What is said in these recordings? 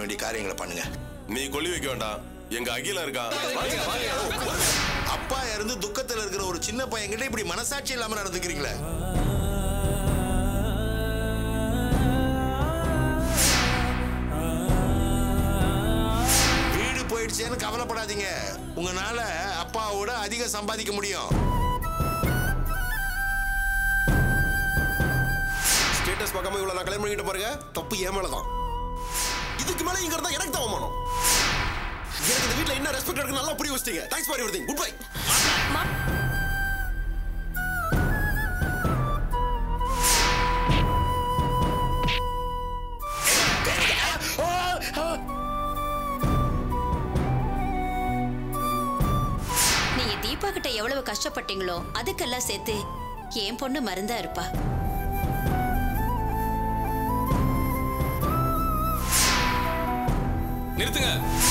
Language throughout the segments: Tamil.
வேண்டிய காரியங்களை பண்ணுங்க நீ கொல்லி வைக்க வேண்டாம் எங்க அகிலம் இருக்கான் அப்பா இருந்து துக்கத்துல இருக்கிற ஒரு சின்ன பையன்கிட்ட இப்படி மனசாட்சி இல்லாம நடந்துக்கிறீங்களே வீடு போயிடுச்சேன்னு கவலைப்படாதீங்க உங்களால அப்பாவோட அதிகம் சம்பாதிக்க முடியும் ஸ்டேட்டஸ் பார்க்காம இவ்வளவு நான் கல்யாணம் பண்ணிக்கிட்டு பாருங்க தப்பு என் மேலதான் இதுக்கு மேல இங்க இருந்தா எனக்கு தான் அவமானம் எனக்கு இந்த வீட்ல என்ன ரெஸ்பெக்ட் இருக்கு நல்லா புரிய வச்சிட்டீங்க thanks for everything good bye நீங்க தீபா கிட்ட எவ்வளவு கஷ்டப்பட்டீங்களோ அதுக்கெல்லாம் சேர்த்து என் பொண்ணு மருந்தா இருப்பா நிறுத்துங்க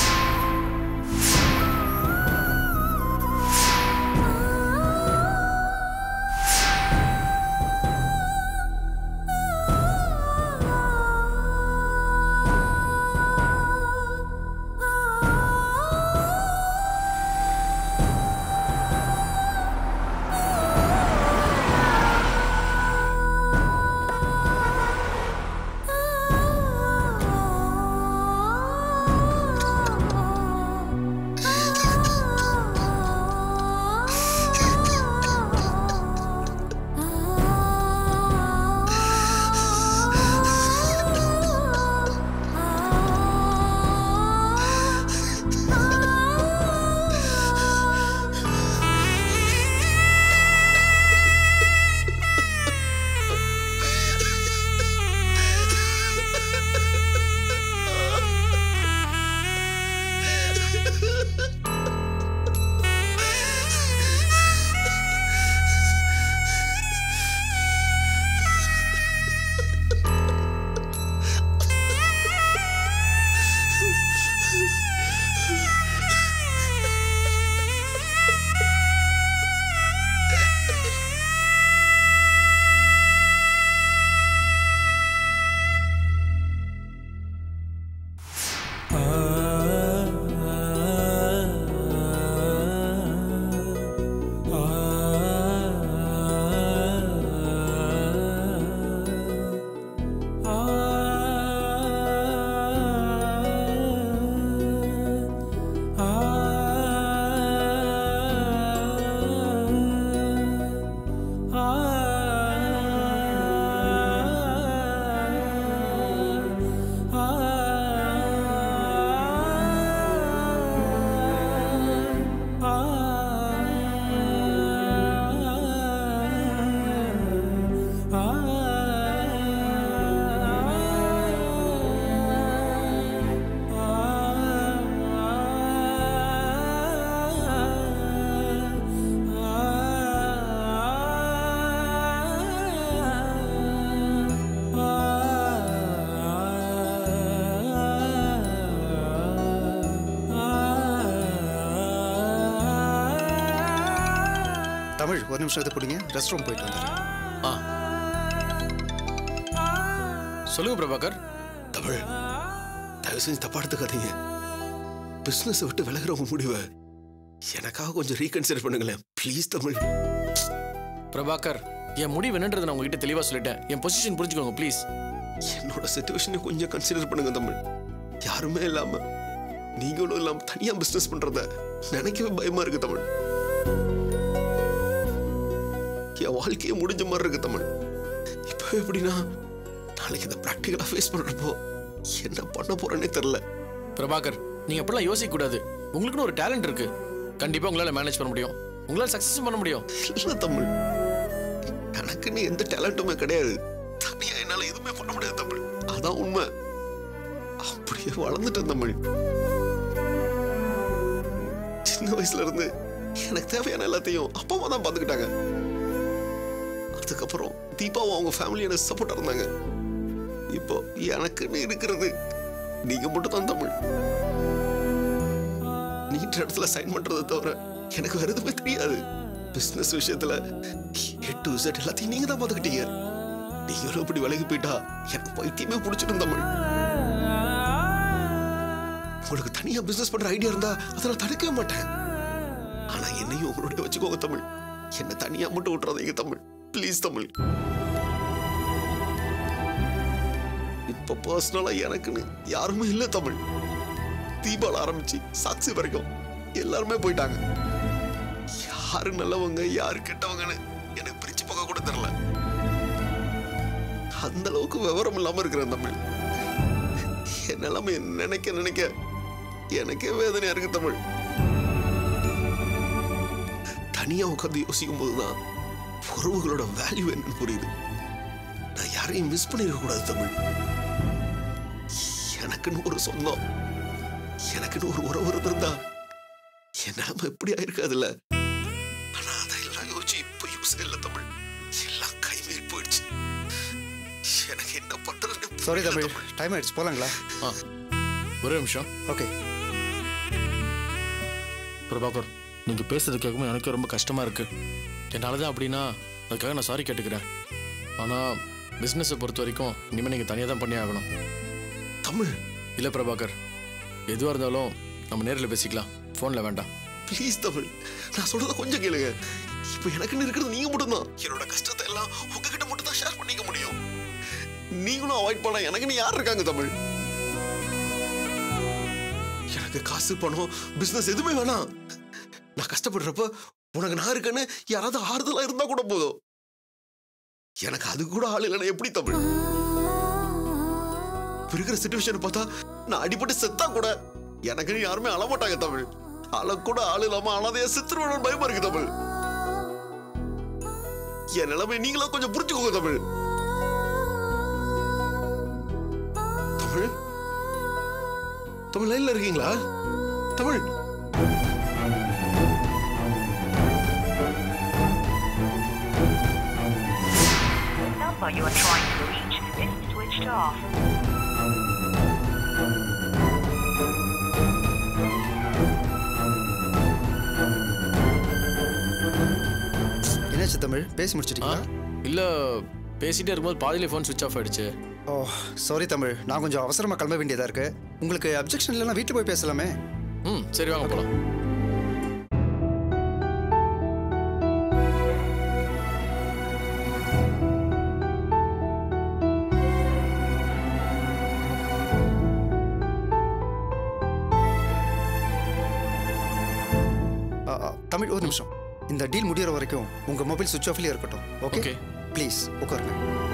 தமிழ் ஒரு நிமிஷம் இதை பிடிங்க ரெஸ்ட் ரூம் போயிட்டு வந்துடுறேன் சொல்லுங்க பிரபாகர் தமிழ் தயவு செஞ்சு தப்பா எடுத்துக்காதீங்க பிசினஸ் விட்டு விலகுற உங்க முடிவை எனக்காக கொஞ்சம் ரீகன்சிடர் பண்ணுங்களேன் ப்ளீஸ் தமிழ் பிரபாகர் என் முடிவு என்னன்றது நான் உங்ககிட்ட தெளிவா சொல்லிட்டேன் என் பொசிஷன் புரிஞ்சுக்கோங்க ப்ளீஸ் என்னோட சுச்சுவேஷனை கொஞ்சம் கன்சிடர் பண்ணுங்க தமிழ் யாருமே இல்லாம நீங்களும் இல்லாம தனியா பிசினஸ் பண்றத நினைக்கவே பயமா இருக்கு தமிழ் என் வாழ்க்கையே முடிஞ்ச மாதிரி இருக்கு தமிழ் இப்போ எப்படின்னா நாளைக்கு இந்த ப்ராக்டிக்கலா ஃபேஸ் பண்றப்போ என்ன பண்ண போறேன்னே தெரியல பிரபாகர் நீங்க அப்படிலாம் யோசிக்க கூடாது உங்களுக்குன்னு ஒரு டேலண்ட் இருக்கு கண்டிப்பா உங்களால மேனேஜ் பண்ண முடியும் உங்களால சக்சஸ் பண்ண முடியும் இல்ல தமிழ் எனக்குன்னு எந்த டேலண்ட்டுமே கிடையாது தனியா என்னால எதுவுமே பண்ண முடியாது தமிழ் அதான் உண்மை அப்படியே வளர்ந்துட்டேன் தமிழ் சின்ன வயசுல இருந்து எனக்கு தேவையான எல்லாத்தையும் அப்பா அம்மா தான் பார்த்துக்கிட்டாங்க அதுக்கப்புறம் தீபாவும் அவங்க ஃபேமிலி எனக்கு சப்போர்ட்டா இருந்தாங்க இப்போ எனக்குன்னு இருக்கிறது நீங்க மட்டும் தான் தமிழ் நீட்ட இடத்துல சைன் பண்றதை தவிர எனக்கு வேற எதுவுமே தெரியாது பிசினஸ் விஷயத்துல ஏ டு Z எல்லாத்தையும் நீங்க தான் பாத்துக்கிட்டீங்க நீங்களும் இப்படி விலகி போயிட்டா எனக்கு பைத்தியமே பிடிச்சிடும் தமிழ் உங்களுக்கு தனியா பிசினஸ் பண்ற ஐடியா இருந்தா அதை நான் தடுக்கவே மாட்டேன் ஆனா என்னையும் உங்களோட வச்சுக்கோங்க தமிழ் என்ன தனியா மட்டும் விட்டுறாதீங்க தமிழ் ப்ளீஸ் தமிழ் இப்ப பர்சனலா எனக்குன்னு யாருமே இல்ல தமிழ் தீபாவளி ஆரம்பிச்சு சாட்சி வரைக்கும் எல்லாருமே போயிட்டாங்க யாரு நல்லவங்க யாரு கெட்டவங்கன்னு எனக்கு பிரிச்சு பார்க்க கூட தெரியல அந்த அளவுக்கு விவரம் இல்லாம இருக்கிறேன் தமிழ் என் நிலைமை நினைக்க நினைக்க எனக்கே வேதனையா இருக்கு தமிழ் தனியா உட்காந்து யோசிக்கும் போதுதான் உறவுகளோட வேல்யூ என்னன்னு புரியுது நான் யாரையும் மிஸ் பண்ணிருக்க கூடாது தமிழ் எனக்குன்னு ஒரு சொந்தம் எனக்குன்னு ஒரு உறவு இருந்திருந்தா என் நிலைமை எப்படி ஆயிருக்காதுல்ல ஆனா அதையெல்லாம் யோசிச்சு இப்ப யூஸ் இல்ல தமிழ் எல்லாம் கைமீறி போயிடுச்சு எனக்கு என்ன பண்றதுன்னு சாரி புரியல தமிழ் டைம் ஆயிடுச்சு போலாங்களா ஆ ஒரே நிமிஷம் ஓகே பிரபாகர் நீங்கள் பேசுறது கேட்கும்போது எனக்கு ரொம்ப கஷ்டமாக இருக்கு என்னால் தான் அப்படின்னா அதுக்காக நான் சாரி கேட்டுக்கிறேன் ஆனால் பிஸ்னஸை பொறுத்த வரைக்கும் இனிமேல் நீங்கள் தனியாக தான் பண்ணி ஆகணும் தமிழ் இல்லை பிரபாகர் எதுவாக இருந்தாலும் நம்ம நேரில் பேசிக்கலாம் ஃபோனில் வேண்டாம் ப்ளீஸ் தமிழ் நான் சொல்றத கொஞ்சம் கேளுங்க இப்போ எனக்குன்னு இருக்கிறது நீங்க மட்டும்தான் என்னோட கஷ்டத்தை எல்லாம் உங்ககிட்ட மட்டும் தான் ஷேர் பண்ணிக்க முடியும் நீங்களும் அவாய்ட் பண்ண எனக்குன்னு யார் இருக்காங்க தமிழ் எனக்கு காசு பணம் பிசினஸ் எதுவுமே வேணாம் நான் கஷ்டப்படுறப்ப உனக்கு நான் இருக்கேன்னு யாராவது ஆறுதலா இருந்தா கூட போதும் எனக்கு அது கூட ஆள் இல்லைன்னா எப்படி தமிழ் இப்ப இருக்கிற சுச்சுவேஷன் பார்த்தா நான் அடிபட்டு செத்தா கூட எனக்குன்னு யாருமே அழமாட்டாங்க தமிழ் அழ கூட ஆள் இல்லாம அனாதையா செத்துருவானு பயமா இருக்கு தமிழ் என் நிலைமை நீங்களா கொஞ்சம் புரிஞ்சுக்கோங்க தமிழ் தமிழ் தமிழ் லைன்ல இருக்கீங்களா Tamil The number you are trying to reach is switched off. என்னாச்சு தமிழ் பேசி ஆ முடிச்சிட்டீங்களா இல்லை பேசிகிட்டே இருக்கும்போது பாதியிலே ஃபோன் சுவிச் ஆஃப் ஆயிடுச்சு ஓ சாரி தமிழ் நான் கொஞ்சம் அவசரமாக கிளம்ப வேண்டியதாக இருக்கு உங்களுக்கு அப்ஜெக்ஷன் இல்லைன்னா வீட்டில் போய் பேசலாமே ம் சரி வாங்க போகலாம் ஆ, ஆ, தமிழ் ஒரு நிமிஷம் இந்த டீல் முடியிற வரைக்கும் உங்கள் மொபைல் சுவிச் ஆஃப்லேயே இருக்கட்டும் ஓகே Okay. ப்ளீஸ் உட்காருங்க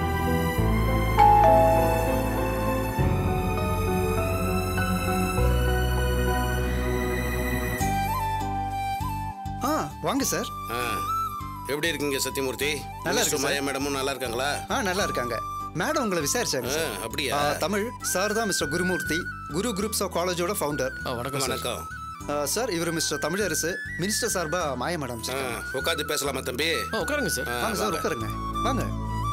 ஆ வாங்க சார் ஆ, எப்படி இருக்கீங்க சத்யமூர்த்தி நல்லா மிஸ்டர் இருக்கு, மாயா மேடமும் நல்லா இருக்காங்களா ஆ நல்லா இருக்காங்க மேடம் உங்களை விசாரிச்சாங்க ஆ, சார் அப்படியா ஆ, தமிழ் சார் தான் mister Gurumurthy Guru groups of காலேஜோட ஃபவுண்டர் ஆ வணக்கம் சார் வணக்கம் சார் இவர் மிஸ்டர் தமிழரசு மினிஸ்டர் சார்பா மாய மேடம் ஆ, சார் உட்காந்து பேசலாமா தம்பி ஆ உட்காருங்க சார் ஆ, வாங்க சார் வாங்க. உட்காருங்க வாங்க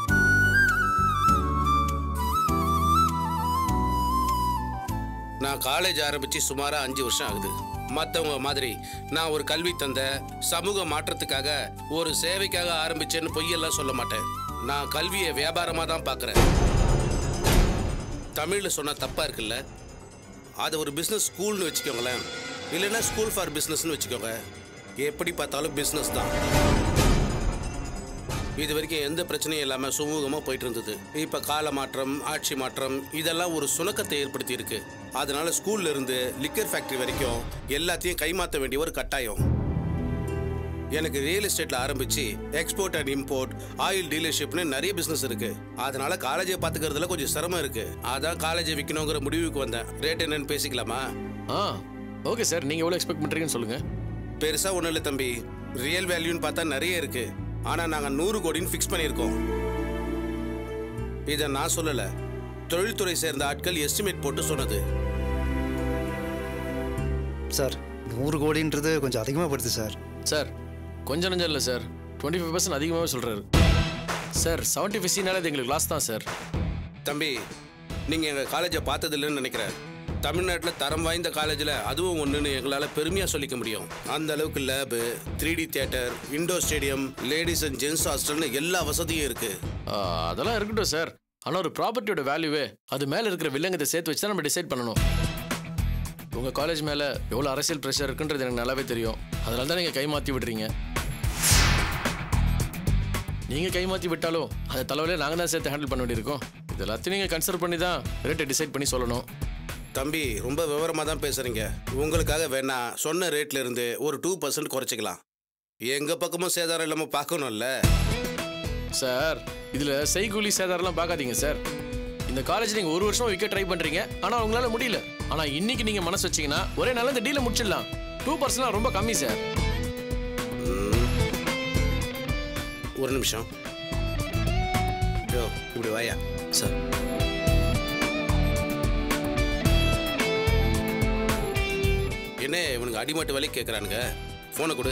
நான் காலேஜ் ஆரம்பிச்சு சுமாரா அஞ்சு வருஷம் ஆகுது மற்றவங்க மாதிரி நான் ஒரு கல்வி தந்த சமூக மாற்றத்துக்காக ஒரு சேவைக்காக ஆரம்பிச்சேன்னு பொய்யெல்லாம் சொல்ல மாட்டேன் நான் கல்வியை வியாபாரமாக தான் பார்க்குறேன் தமிழில் சொன்னால் தப்பாக இருக்குல்ல அது ஒரு பிஸ்னஸ் ஸ்கூல்னு வச்சுக்கோங்களேன் இல்லைன்னா ஸ்கூல் ஃபார் பிஸ்னஸ்னு வச்சுக்கோங்க எப்படி பார்த்தாலும் பிஸ்னஸ் தான் இது வரைக்கும் எந்த பிரச்சனையும் இல்லாமல் சுமூகமாக போயிட்டு இருந்தது இப்போ கால மாற்றம் ஆட்சி மாற்றம் இதெல்லாம் ஒரு சுணக்கத்தை ஏற்படுத்தி இருக்கு அதனால ஸ்கூல்ல இருந்து லிக்கர் ஃபேக்டரி வரைக்கும் எல்லாத்தையும் கைமாற்ற வேண்டிய ஒரு கட்டாயம் எனக்கு ரியல் எஸ்டேட்ல ஆரம்பிச்சு எக்ஸ்போர்ட் அண்ட் இம்போர்ட் ஆயில் டீலர்ஷிப்னு நிறைய பிசினஸ் இருக்கு அதனால காலேஜை பாத்துக்கிறதுல கொஞ்சம் சிரமம் இருக்கு அதான் காலேஜை விற்கணுங்கிற முடிவுக்கு வந்தேன் ரேட் என்னன்னு பேசிக்கலாமா ஆ ஓகே சார் நீங்கள் எவ்வளோ எக்ஸ்பெக்ட் பண்ணுறீங்கன்னு சொல்லுங்கள் பெருசா ஒண்ணும் இல்லை தம்பி ரியல் வேல்யூன்னு பார்த்தா நிறைய இருக்கு ஆனா நாங்க நூறு கோடின்னு ஃபிக்ஸ் பண்ணியிருக்கோம் இதை நான் சொல்லல தொழில்துறை சேர்ந்த ஆட்கள் எஸ்டிமேட் போட்டு சொன்னது சார் நூறு கோடின்றது கொஞ்சம் அதிகமாக படுது சார் சார் கொஞ்சம் நஞ்சம் இல்லை சார் டுவெண்ட்டி ஃபைவ் பர்சன்ட் அதிகமாகவே சொல்கிறாரு சார் செவன்ட்டி ஃபிஃப்டினால இது எங்களுக்கு லாஸ் தான் சார் தம்பி நீங்க எங்க காலேஜை பார்த்ததில்லைன்னு நினைக்கிறேன் தமிழ்நாட்டில் தரம் வாய்ந்த காலேஜில் அதுவும் ஒன்றுன்னு எங்களால் பெருமையாக சொல்லிக்க முடியும் அந்த அளவுக்கு lab three D theatre indoor stadium ladies and gents ஹாஸ்டல்னு எல்லா வசதியும் இருக்கு ஆ, அதெல்லாம் இருக்கட்டும் சார் ஆனால் ஒரு ப்ராப்பர்ட்டியோட வேல்யூவே அது மேலே இருக்கிற வில்லங்கத்தை சேர்த்து வச்சு தான் நம்ம டிசைட் பண்ணணும் உங்கள் காலேஜ் மேலே எவ்வளோ அரசியல் ப்ரெஷர் இருக்குன்றது எனக்கு நல்லாவே தெரியும் அதனால தான் நீங்கள் கை மாற்றி விடுறீங்க நீங்கள் கை மாற்றி விட்டாலும் அதை தலைவலியே நாங்கள் தான் சேர்த்து ஹேண்டில் பண்ண வேண்டியிருக்கோம் இது எல்லாத்தையும் நீங்கள் கன்சிடர் பண்ணி தான் ரேட்டை டிசைட் பண்ணி சொல்லணும் தம்பி ரொம்ப விவரமாக தான் பேசுகிறீங்க உங்களுக்காக வேணா சொன்ன ரேட்ல இருந்து ஒரு டூ பர்சன்ட் குறைச்சிக்கலாம் எங்கள் பக்கமும் சேதாரம் இல்லாமல் பார்க்கணும்ல சார் இதில் செய்கூலி சேதாரம்லாம் பார்க்காதீங்க சார் இந்த காலேஜ் நீங்கள் ஒரு வருஷம் விற்க ட்ரை பண்ணுறீங்க ஆனால் உங்களால் முடியல ஆனால் இன்னைக்கு நீங்கள் மனசு வச்சீங்கன்னா ஒரே நாள் இந்த டீலை முடிச்சிடலாம் டூ பர்சன்ட்லாம் ரொம்ப கம்மி சார் ஒரு நிமிஷம் யோ இப்படி வாயா சார் என்ன இவனுக்கு அடிமட்டு வேலை கேட்குறானுங்க ஃபோனை கொடு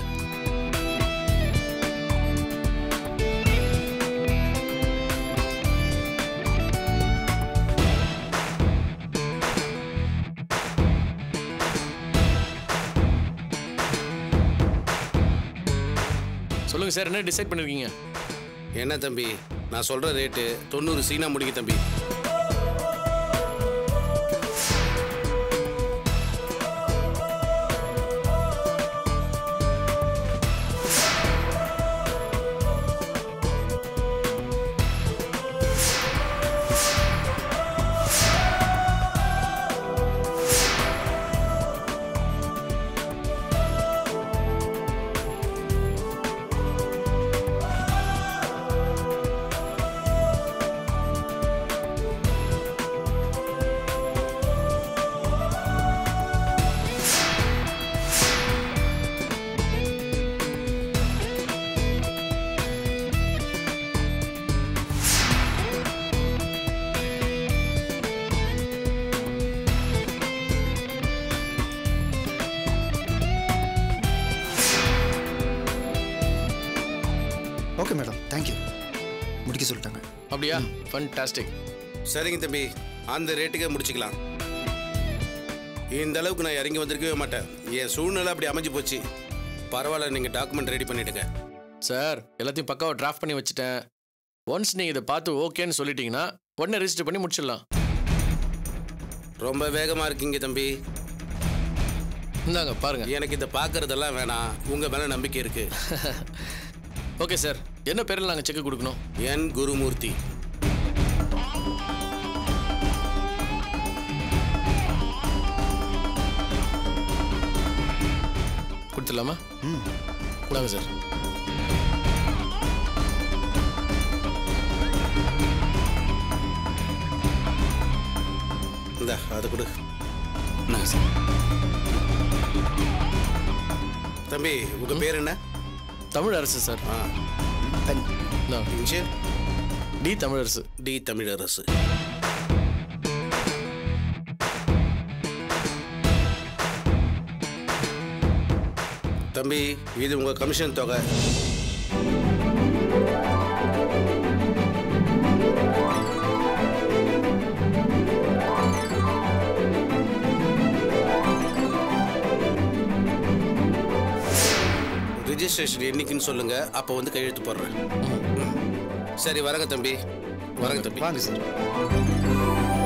சொல்லுங்கள் சார் என்ன டிசைட் பண்ணிருக்கீங்க என்ன தம்பி நான் சொல்கிற ரேட்டு தொண்ணூறு சீனா முடிக்க தம்பி ஓகே மேடம் தேங்க்யூ முடிக்க சொல்லிட்டாங்க அப்படியா ஃபன்டாஸ்டிக் சரிங்க தம்பி அந்த ரேட்டுக்கே முடிச்சுக்கலாம் இந்த அளவுக்கு நான் இறங்கி வந்திருக்கவே மாட்டேன் என் சூழ்நிலை அப்படி அமைஞ்சு போச்சு பரவாயில்ல நீங்கள் டாக்குமெண்ட் ரெடி பண்ணிடுங்க சார் எல்லாத்தையும் பக்காவாக டிராஃப்ட் பண்ணி வச்சுட்டேன் ஒன்ஸ் நீங்கள் இதை பார்த்து ஓகேன்னு சொல்லிட்டீங்கன்னா உடனே ரெஜிஸ்டர் பண்ணி முடிச்சிடலாம் ரொம்ப வேகமாக இருக்கீங்க தம்பி இந்தாங்க பாருங்க எனக்கு இதை பார்க்கறதெல்லாம் வேணாம் உங்கள் மேலே நம்பிக்கை இருக்குது ஓகே சார் என்ன பேரில் நாங்கள் செக் கொடுக்கணும் என் குருமூர்த்தி கொடுத்துடலாமா ம் கொடுங்க சார் இந்த அதை கொடு நாங்கள் சார் தம்பி உங்கள் பேர் என்ன தமிழ் அரசு சார் ஆ பென் இந்தா, initial T Tamilarasu T Tamilarasu தம்பி இது உங்க கமிஷன் தொகை ரிஜிஸ்ட்ரேஷன் என்னைக்குன்னு சொல்லுங்க அப்போ வந்து கையெழுத்து போடுறேன் ம். சரி வரங்க தம்பி வரங்க தம்பி வாங்க சார்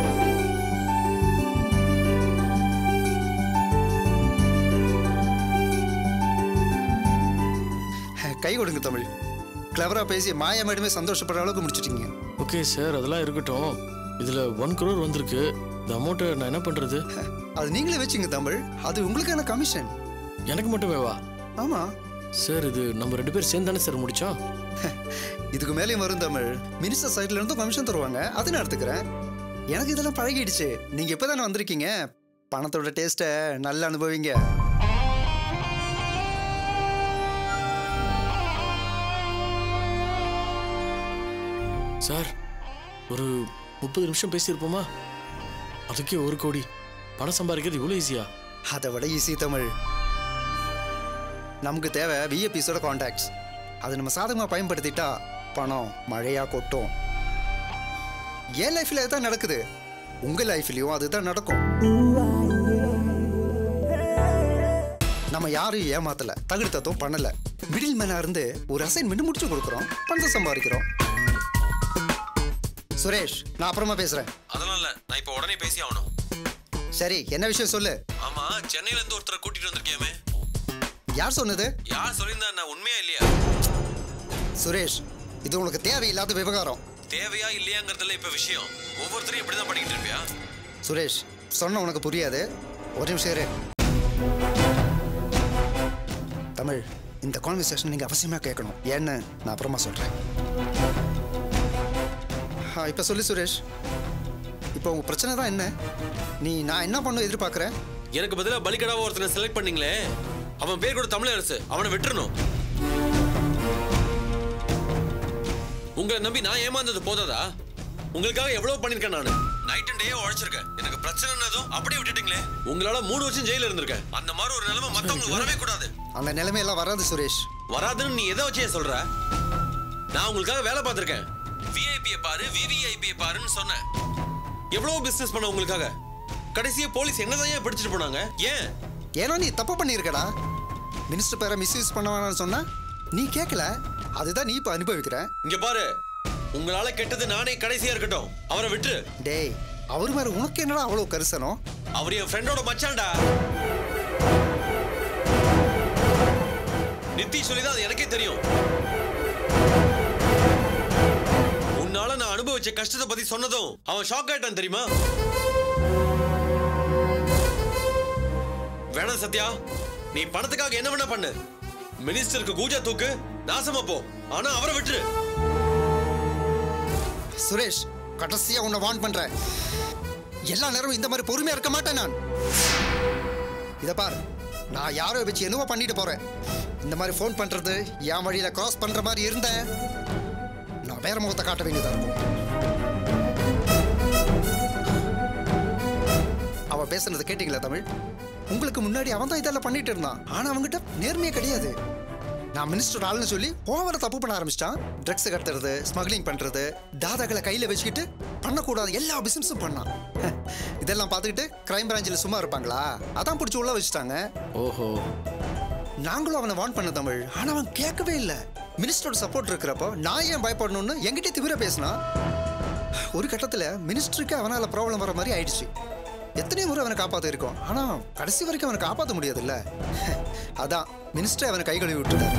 கை கொடுங்க தமிழ் கிளவரா பேசி மாயா மேடமே சந்தோஷப்படுற அளவுக்கு முடிச்சிட்டீங்க ஓகே சார் அதெல்லாம் இருக்கட்டும் இதில் ஒன் crore வந்திருக்கு இந்த அமௌண்ட்டை நான் என்ன பண்ணுறது அது நீங்களே வச்சுங்க தமிழ் அது உங்களுக்கான கமிஷன் எனக்கு மட்டுமே வா ஆமா சார் இது நம்ம ரெண்டு பேர் சேர்ந்து தானே சார் முடித்தோம் இதுக்கு மேலேயும் வரும் தமிழ் மினிஸ்டர் சைட்ல இருந்தும் கமிஷன் தருவாங்க அது நான் எடுத்துக்கிறேன் எனக்கு இதெல்லாம் பழகிடுச்சு நீங்க இப்பதானே வந்திருக்கீங்க பணத்தோட டேஸ்ட்டை நல்லா அனுபவிங்க சார் ஒரு முப்பது நிமிஷம் பேசியிருப்போமா அதுக்கே ஒரு கோடி பணம் சம்பாதிக்கிறது இவ்வளோ ஈஸியா அதை விட ஈஸி தமிழ் நமக்கு தேவை விஏபிஸோட காண்டாக்ட்ஸ் அதை நம்ம சாதகமாக பயன்படுத்திட்டா பணம் மழையா கொட்டும் என் லைஃப்ல இதுதான் நடக்குது உங்க லைஃப்லயும் அதுதான் நடக்கும் நம்ம யாரும் ஏமாத்தல தகுடுத்தத்தும் பண்ணல மிடில் மேனா இருந்து ஒரு அசைன்மெண்ட் முடிச்சு கொடுக்குறோம் பணத்தை சம்பாதிக்கிறோம் சுரேஷ் நான் அப்புறமா பேசுறேன் அதெல்லாம் இல்ல நான் இப்ப உடனே பேசி ஆகணும் சரி என்ன விஷயம் சொல்லு ஆமா சென்னையில இருந்து ஒருத்தரை கூட்டிட்டு வந்திருக்கேமே யார் சொன்னது யார் சொல்லியிருந்தா நான் உண்மையா இல்லையா சுரேஷ் இது உங்களுக்கு தேவையில்லாத விவகாரம் தேவையா இல்லையாங்கிறதுல இப்ப விஷயம் ஒவ்வொருத்தரையும் இப்படிதான் பண்ணிக்கிட்டு இருப்பியா சுரேஷ் சொன்ன உனக்கு புரியாது ஒரு நிமிஷம் இரு தமிழ் இந்த கான்வர்சேஷன் நீங்கள் அவசியமாக கேட்கணும் ஏன்னு நான் அப்புறமா சொல்கிறேன் இப்போ சொல்லு சுரேஷ் இப்போ உங்கள் பிரச்சனை தான் என்ன நீ நான் என்ன பண்ண எதிர்பார்க்குறேன் எனக்கு பதிலா பலிகடாவை ஒருத்தனை செலக்ட் பண்ணீங்களே அவன் பேர் கூட தமிழரசு அவனை விட்டுறணும் உங்களை நம்பி நான் ஏமாந்தது போதாதா உங்களுக்காக எவ்வளவு பண்ணிருக்கேன் நானு நைட் அண்ட் டே உழைச்சிருக்கேன் எனக்கு பிரச்சனைனதும் அப்படியே விட்டுட்டீங்களே உங்களால மூணு வருஷம் ஜெயில இருந்திருக்கேன் அந்த மாதிரி ஒரு நிலைமை மத்தவங்களுக்கு வரவே கூடாது அந்த நிலைமையெல்லாம் வராது சுரேஷ் வராதுன்னு நீ எதை வச்சே சொல்ற நான் உங்களுக்காக வேலை பார்த்திருக்கேன் விஐபியை பாரு விவிஐபியை பாருன்னு சொன்னேன் எவ்வளவு பிசினஸ் பண்ண உங்களுக்காக கடைசியா போலீஸ் என்னதான் ஏன் பிடிச்சிட்டு போனாங்க ஏன் ஏன்னா நீ தப்பு பண்ணியிருக்கடா மினிஸ்டர் பேரை மிஸ்யூஸ் பண்ண வேணாம்னு சொன்னா நீ கேட்கல அதுதான் நீ இப்போ அனுபவிக்கிற இங்க பாரு உங்களால கெட்டது நானே கடைசியா இருக்கட்டும் அவரை விட்டு டேய் அவர் மேலே உனக்கு என்னடா அவ்வளோ கரிசனம் அவர் என் ஃப்ரெண்டோட மச்சான்டா நித்தி சொல்லிதான் அது எனக்கே தெரியும் உன்னால நான் அனுபவிச்ச கஷ்டத்தை பத்தி சொன்னதும் அவன் ஷாக் ஆயிட்டான் தெரியுமா வேணாம் சத்யா நீ பணத்துக்காக என்ன வேணா பண்ணு மினிஸ்டருக்கு கூஜா தூக்கு நாசமா போ ஆனா அவரை விட்டுரு சுரேஷ் கடைசியா உன்னை வான் பண்றேன் எல்லா நேரமும் இந்த மாதிரி பொறுமையா இருக்க மாட்டேன் நான் இத பார் நான் யாரோ வச்சு என்னவோ பண்ணிட்டு போறேன் இந்த மாதிரி ஃபோன் பண்றது என் வழியில கிராஸ் பண்ற மாதிரி இருந்தேன் நான் வேற முகத்தை காட்ட வேண்டியதா இருக்கும் அவ பேசுனது கேட்டீங்களா தமிழ் உங்களுக்கு முன்னாடி அவன் தான் இதெல்லாம் பண்ணிட்டு இருந்தான் ஆனா அவன்கிட்ட நேர்மையே கிடையாது நான் மினிஸ்டர் ஆளுன்னு சொல்லி ஓவர தப்பு பண்ண ஆரம்பிச்சிட்டான் ட்ரக்ஸ் கடத்துறது ஸ்மக்லிங் பண்றது தாதாக்களை கையில வச்சுக்கிட்டு பண்ணக்கூடாது எல்லா பிசினஸும் பண்ணான் இதெல்லாம் பார்த்துக்கிட்டு கிரைம் பிரான்ச்சில் சும்மா இருப்பாங்களா அதான் பிடிச்சி உள்ள வச்சுட்டாங்க ஓஹோ நாங்களும் அவனை வான் பண்ண தமிழ் ஆனா அவன் கேட்கவே இல்லை மினிஸ்டரோட சப்போர்ட் இருக்கிறப்போ நான் ஏன் பயப்படணும்னு என்கிட்ட திமிர பேசினான் ஒரு கட்டத்தில் மினிஸ்டருக்கு அவனால ப்ராப்ளம் வர மாதிரி ஆயிடுச்சு எத்தனையோ முறை அவனை காப்பாற்ற இருக்கோம் ஆனா கடைசி வரைக்கும் அவனை காப்பாற்ற முடியாதுல்ல அதான் மினிஸ்டர் அவனை கை கழுவி விட்டுட்டார்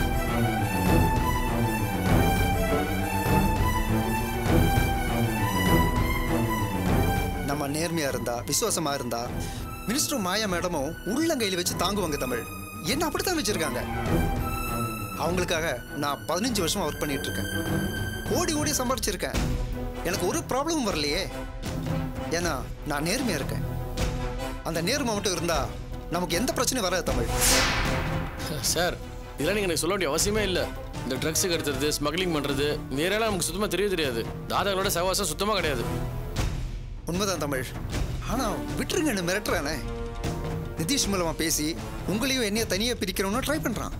நம்ம நேர்மையா இருந்தா விசுவாசமா இருந்தா மினிஸ்டரும் மாயா மேடமும் உள்ளங்கையில் வச்சு தாங்குவாங்க தமிழ் என்ன அப்படித்தான் வச்சிருக்காங்க அவங்களுக்காக நான் பதினஞ்சு வருஷமா ஒர்க் பண்ணிட்டு இருக்கேன் ஓடி ஓடி சம்பாதிச்சிருக்கேன் எனக்கு ஒரு ப்ராப்ளமும் வரலையே ஏன்னா நான் நேர்மையா இருக்கேன் அந்த நேர்மை மட்டும் இருந்தா நமக்கு எந்த பிரச்சனையும் வராது தமிழ் சார் இதெல்லாம் நீங்கள் எனக்கு சொல்ல வேண்டிய அவசியமே இல்லை இந்த ட்ரக்ஸ் கடத்துறது ஸ்மக்லிங் பண்ணுறது வேறெல்லாம் நமக்கு சுத்தமாக தெரிய தெரியாது தாதாங்களோட சகவாசம் சுத்தமாக கிடையாது உண்மைதான் தமிழ் ஆனா விட்டுருங்க என்ன மிரட்டுறானே நிதிஷ் மூலமா பேசி உங்களையும் என்னைய தனியா பிரிக்கிறோம்னு ட்ரை பண்றான்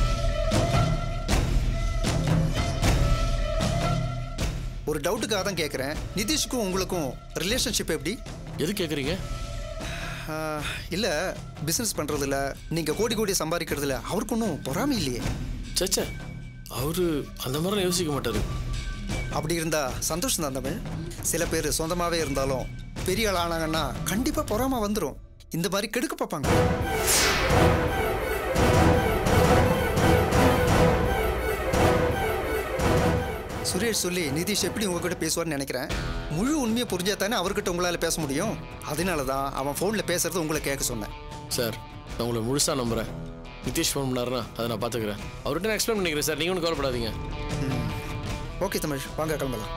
ஒரு டவுட்டுக்காக தான் கேட்குறேன் நிதிஷ்க்கும் உங்களுக்கும் ரிலேஷன்ஷிப் எப்படி எது கேட்குறீங்க ஆஹ், இல்ல பிசினஸ் பண்றதுல நீங்க கோடி கோடி சம்பாதிக்கிறதுல அவருக்கு ஒன்றும் பொறாமை இல்லையே சச்சா அவரு அந்த மாதிரிலாம் யோசிக்க மாட்டாரு அப்படி இருந்தா சந்தோஷம் தான் தமிழ் சில பேர் சொந்தமாவே இருந்தாலும் பெரிய ஆள் ஆனாங்கன்னா கண்டிப்பா பொறாம வந்துடும் இந்த மாதிரி கெடுக்க பார்ப்பாங்க சுரேஷ் சொல்லி நிதிஷ் எப்படி உங்ககிட்ட பேசுவார்னு நினைக்கிறேன் முழு உண்மையை புரிஞ்சா தானே அவர்கிட்ட உங்களால பேச முடியும் அதனால தான் அவன் ஃபோனில் பேசுறது உங்களை கேட்க சொன்னேன் சார் நான் உங்களை முழுசாக நம்புகிறேன் நிதிஷ் ஃபோன் பண்ணாருன்னா அதை நான் பார்த்துக்கிறேன் அவர்கிட்ட நான் எக்ஸ்பிளைன் பண்ணிக்கிறேன் சார் நீங்கள் ஒன்றும் கவலைப்படாதீங்க ஓகே தமிழ் வாங்க கிளம்பலாம்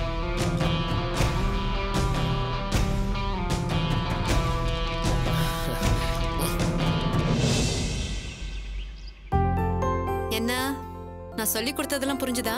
என்ன நான் சொல்லி கொடுத்ததெல்லாம் புரிஞ்சுதா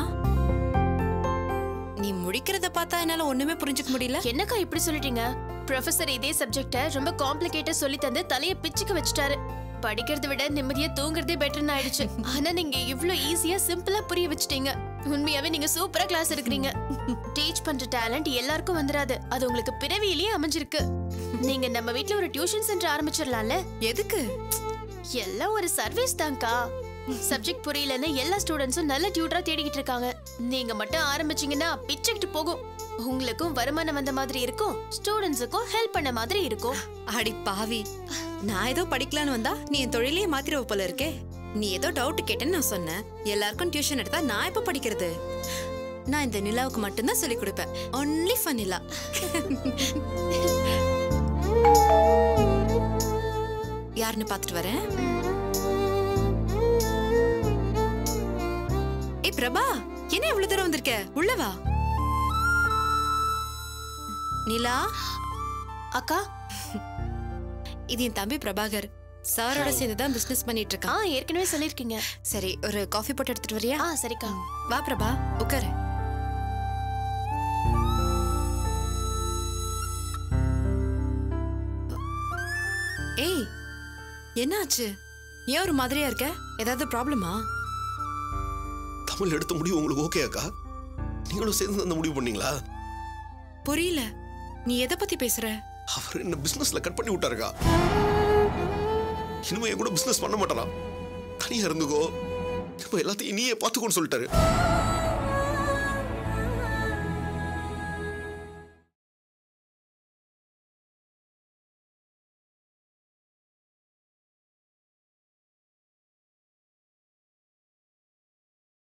நீ முடிக்கிறத பார்த்தா என்னால ஒண்ணுமே புரிஞ்சுக்க முடியல என்னக்கா இப்படி சொல்லிட்டீங்க ப்ரொஃபசர் இதே சப்ஜெக்ட ரொம்ப காம்ப்ளிகேட்டா சொல்லி தந்து தலைய பிச்சுக்க வச்சுட்டாரு படிக்கிறதை விட நிம்மதியா தூங்குறதே பெட்டர்னு ஆயிடுச்சு ஆனா நீங்க இவ்ளோ ஈஸியா சிம்பிளா புரிய வச்சுட்டீங்க உண்மையாவே நீங்க சூப்பரா கிளாஸ் எடுக்கிறீங்க டீச் பண்ற டேலண்ட் எல்லாருக்கும் வந்துராது அது உங்களுக்கு பிறவியிலேயே அமைஞ்சிருக்கு நீங்க நம்ம வீட்ல ஒரு டியூஷன் சென்டர் ஆரம்பிச்சிடலாம்ல எதுக்கு எல்லாம் ஒரு சர்வீஸ் தான்க்கா சப்ஜெக்ட் புரியலன்னு எல்லா ஸ்டூடெண்ட்ஸும் நல்ல டியூட்டரா தேடிக்கிட்டு இருக்காங்க நீங்க மட்டும் ஆரம்பிச்சீங்கன்னா பிச்சுக்கிட்டு போகும் உங்களுக்கும் வருமானம் வந்த மாதிரி இருக்கும் ஸ்டூடெண்ட்ஸுக்கும் ஹெல்ப் பண்ண மாதிரி இருக்கும் அடி பாவி நான் ஏதோ படிக்கலான்னு வந்தா நீ என் தொழிலையே மாத்திரவ போல இருக்கே நீ ஏதோ டவுட் கேட்டேன்னு நான் சொன்னேன் எல்லாருக்கும் டியூஷன் எடுத்தா நான் எப்ப படிக்கிறது நான் இந்த நிலாவுக்கு மட்டும்தான் சொல்லி கொடுப்பேன் ஒன்லி ஃபன் நிலா யாருன்னு பார்த்துட்டு வரேன் ஏய் பிரபா என்ன இவ்வளவு தூரம் வந்திருக்க உள்ள வா நிலா அக்கா இது என் தம்பி பிரபாகர் சாரோட சேர்ந்து தான் பிசினஸ் பண்ணிட்டு ஆ இருக்கான் ஏற்கனவே சொல்லிருக்கீங்க சரி ஒரு காஃபி போட்டு எடுத்துட்டு வரியா ஆ சரிக்கா வா பிரபா உட்காரு ஏய் என்னாச்சு ஏன் ஒரு மாதிரியா இருக்க ஏதாவது ப்ராப்ளமா தமிழ் எடுத்த முடிவு உங்களுக்கு ஓகே அக்கா நீங்களும் சேர்ந்து அந்த முடிவு பண்ணீங்களா புரியல நீ எதை பத்தி பேசுற அவர் என்ன பிசினஸ்ல கட் பண்ணி விட்டாருக்கா இனிமே என் கூட பிசினஸ் பண்ண மாட்டாரா தனியா இருந்துக்கோ இப்போ எல்லாத்தையும் நீயே பார்த்துக்கோன்னு சொல்லிட்டாரு